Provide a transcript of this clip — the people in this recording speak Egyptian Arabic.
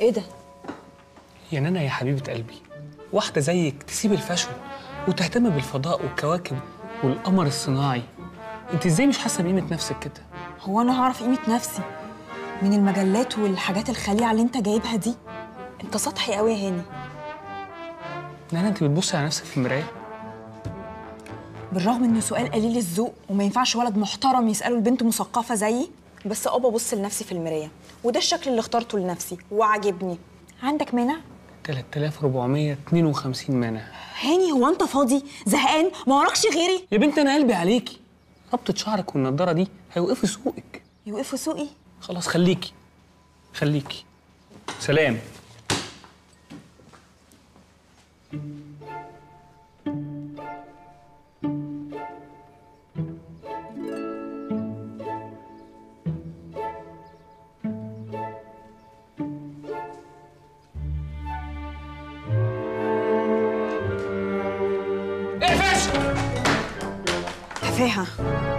ايه ده يعني انا يا حبيبه قلبي واحده زيك تسيب الفاشون وتهتم بالفضاء والكواكب والقمر الصناعي انت ازاي مش حاسه بقيمه نفسك كده هو انا هعرف قيمه نفسي من المجلات والحاجات الخليعه اللي انت جايبها دي انت سطحي قوي يا هاني يعني انت بتبصي على نفسك في المرايه بالرغم انه سؤال قليل الذوق وما ينفعش ولد محترم يساله البنت مثقفه زيي بس اه ببص لنفسي في المرايه وده الشكل اللي اخترته لنفسي وعاجبني عندك مانع 3452 مانع هاني هو انت فاضي زهقان ما وراكش غيري يا بنت انا قلبي عليكي ربطة شعرك والنضاره دي هيوقفوا سوقك يوقفوا سوقي خلاص خليكي خليكي سلام تفاهه